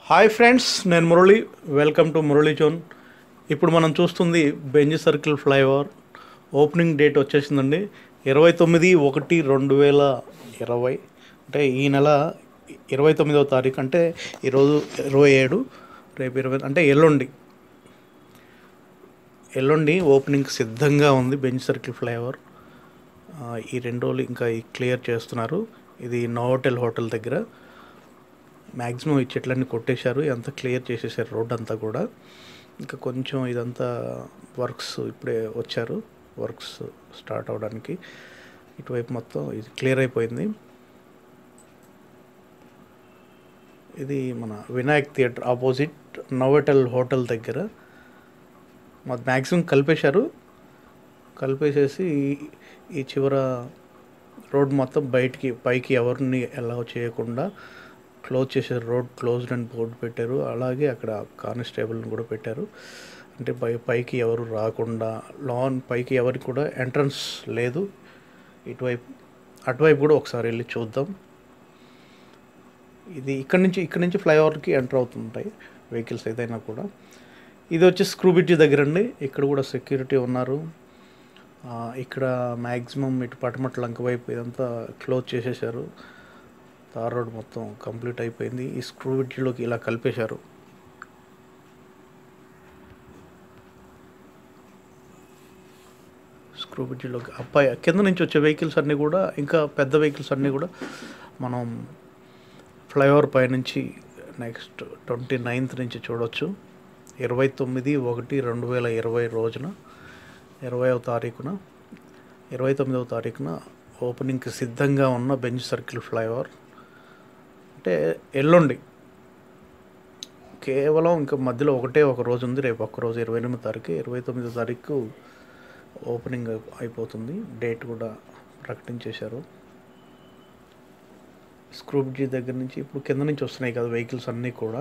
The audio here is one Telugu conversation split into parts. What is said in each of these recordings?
హాయ్ ఫ్రెండ్స్ నేను Murali welcome to Murali zone ఇప్పుడు మనం చూస్తుంది Benz circle flyover opening date వచ్చేసిందండి ఇరవై తొమ్మిది ఒకటి రెండు వేల ఇరవై అంటే ఈ నెల ఇరవై తొమ్మిదవ తారీఖు అంటే ఈరోజు ఇరవై ఏడు రేపు ఇరవై అంటే ఎల్లుండి ఎల్లుండి ఓపెనింగ్ సిద్ధంగా ఉంది బెంజ్ సర్కిల్ ఫ్లైఓవర్ ఆ, ఈ రెండు రోజులు ఇంకా ఈ క్లియర్ చేస్తున్నారు ఇది నోవోటెల్ హోటల్ దగ్గర మ్యాక్సిమం ఈ చెట్లన్నీ కొట్టేశారు అంతా క్లియర్ చేసేసారు రోడ్ అంతా కూడా ఇంకా కొంచెం ఇదంతా వర్క్స్ ఇప్పుడే వచ్చారు వర్క్స్ స్టార్ట్ అవడానికి ఇటువైపు మొత్తం ఇది క్లియర్ అయిపోయింది ఇది మన Vinayak theatre opposite Novotel hotel దగ్గర మాది మ్యాక్సిమం కలిపేశారు కలిపేసేసి ఈ- ఈ చివర రోడ్ మొత్తం బయటికి పైకి ఎవరిని అలౌ చేయకుండా క్లోజ్ చేశారు రోడ్ క్లోజ్డ్ అని బోర్డు పెట్టారు అలాగే అక్కడ కానిస్టేబుల్ని కూడా పెట్టారు అంటే పై పైకి ఎవరు రాకుండా లాన్ పైకి ఎవరికి కూడా ఎంట్రన్స్ లేదు ఇటువైపు అటువైపు కూడా ఒకసారి వెళ్ళి చూద్దాం ఇది ఇక్కడ నుంచి ఇక్కడ నుంచి ఫ్లైఓవర్కి ఎంటర్ అవుతుంటాయి వెహికల్స్ ఏదైనా కూడా ఇది వచ్చి స్క్రూ బ్రిడ్జ్ దగ్గర అండి ఇక్కడ కూడా సెక్యూరిటీ ఉన్నారు ఆ, ఇక్కడ మ్యాక్సిమం ఇటు పటమట్ల లంక వైపు ఇదంతా క్లోజ్ చేసేసారు తార్ రోడ్ మొత్తం కంప్లీట్ అయిపోయింది ఈ స్క్రూ బ్రిడ్జ్లోకి ఇలా కలిపేశారు స్క్రూ బ్రిడ్జ్లోకి అబ్బాయి కింద నుంచి వచ్చే వెహికల్స్ అన్నీ కూడా ఇంకా పెద్ద వెహికల్స్ అన్నీ కూడా మనం ఫ్లైఓవర్ పైనుంచి నెక్స్ట్ ట్వంటీ నైన్త్ నుంచి చూడొచ్చు ఇరవై తొమ్మిది ఒకటి రెండు వేల ఇరవై రోజున ఇరవైవ తారీఖున ఇరవై తొమ్మిదవ తారీఖున ఓపెనింగ్కి సిద్ధంగా ఉన్న బెంచ్ సర్కిల్ ఫ్లైఓవర్ అంటే ఎల్లుండి కేవలం ఇంకా మధ్యలో ఒకటే ఒక రోజు ఉంది రేపు ఒక్క రోజు ఇరవై ఎనిమిది తారీఖు ఇరవై తొమ్మిదో తారీఖు ఓపెనింగ్ అయి- అయిపోతుంది డేట్ కూడా ప్రకటించేశారు స్క్రూ బ్రిడ్జి దగ్గర నుంచి ఇప్పుడు కింద నుంచి వస్తున్నాయి కదా వెహికల్స్ అన్నీ కూడా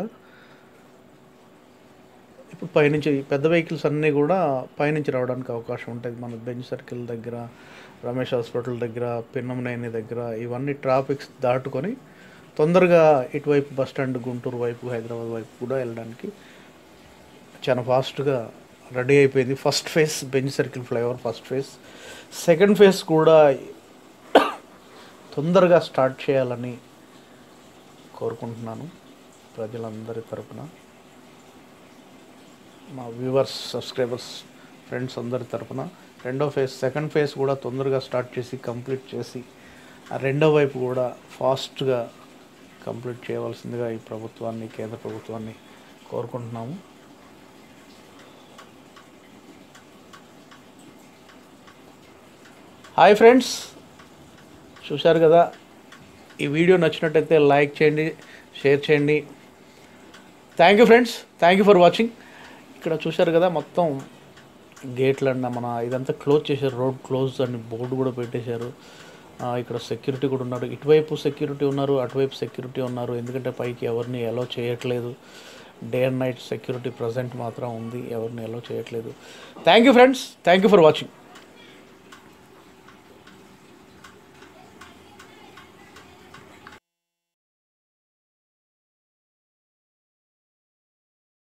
ఇప్పుడు పైనుంచి పెద్ద వెహికల్స్ అన్నీ కూడా పైనుంచి రావడానికి అవకాశం ఉంటుంది మన బెంచ్ సర్కిల్ దగ్గర రమేష్ హాస్పిటల్ దగ్గర పిన్నమనేని దగ్గర ఇవన్నీ ట్రాఫిక్స్ దాటుకొని తొందరగా ఇటువైపు బస్ స్టాండ్ గుంటూరు వైపు హైదరాబాద్ వైపు కూడా వెళ్ళడానికి చాలా ఫాస్ట్గా రెడీ అయిపోయింది first phase Benz circle flyover first phase second phase కూడా తొందరగా స్టార్ట్ చేయాలని కోరుకుంటున్నాను ప్రజలందరి తరపున మా వ్యూవర్స్ సబ్స్క్రైబర్స్ ఫ్రెండ్స్ అందరి తరపున రెండో ఫేజ్ సెకండ్ ఫేజ్ కూడా తొందరగా స్టార్ట్ చేసి కంప్లీట్ చేసి ఆ రెండో వైపు కూడా ఫాస్ట్గా కంప్లీట్ చేయవలసిందిగా ఈ ప్రభుత్వాన్ని కేంద్ర ప్రభుత్వాన్ని కోరుకుంటున్నాము హాయ్ ఫ్రెండ్స్ చూశారు కదా ఈ వీడియో నచ్చినట్టయితే లైక్ చేయండి షేర్ చేయండి thank you friends thank you for watching ఇక్కడ చూశారు కదా మొత్తం గేట్లు అన్న మన ఇదంతా క్లోజ్ చేశారు రోడ్ క్లోజ్ అని బోర్డు కూడా పెట్టేశారు ఆ, ఇక్కడ సెక్యూరిటీ కూడా ఉన్నారు ఇటువైపు సెక్యూరిటీ ఉన్నారు అటువైపు సెక్యూరిటీ ఉన్నారు ఎందుకంటే పైకి ఎవరిని ఎలో చేయట్లేదు day and night security present మాత్రం ఉంది ఎవరిని ఎలో చేయట్లేదు thank you friends thank you for watching